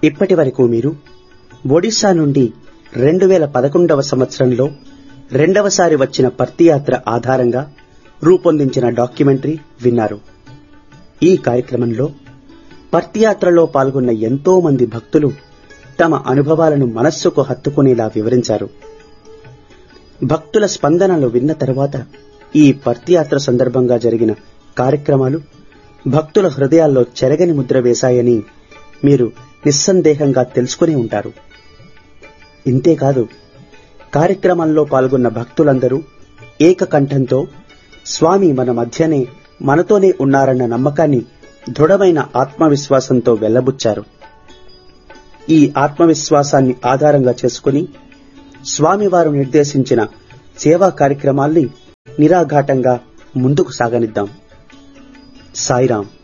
ఇప్పటి వరకు మీరు ఒడిశా నుండి రెండు వేల పదకొండవ సంవత్సరంలో రెండవసారి వచ్చిన పర్తియాత్ర ఆధారంగా రూపొందించిన డాక్యుమెంటరీ విన్నారు ఈ కార్యక్రమంలో పర్తియాత్రలో పాల్గొన్న ఎంతో మంది భక్తులు తమ అనుభవాలను మనస్సుకు హత్తుకునేలా వివరించారు భక్తుల స్పందనలు విన్న తర్వాత ఈ పర్తియాత్ర సందర్భంగా జరిగిన కార్యక్రమాలు భక్తుల హృదయాల్లో చెరగని ముద్ర వేశాయని మీరు నిస్సందేహంగా తెలుసుకుని ఉంటారు ఇంతేకాదు కార్యక్రమంలో పాల్గొన్న భక్తులందరూ ఏకకంఠంతో స్వామి మన మధ్యనే మనతోనే ఉన్నారన్న నమ్మకాన్ని దృఢమైన ఆత్మవిశ్వాసంతో వెల్లబుచ్చారు ఈ ఆత్మవిశ్వాసాన్ని ఆధారంగా చేసుకుని స్వామివారు నిర్దేశించిన సేవా కార్యక్రమాల్ని నిరాఘాటంగా ముందుకు సాగనిద్దాం సాయిరాం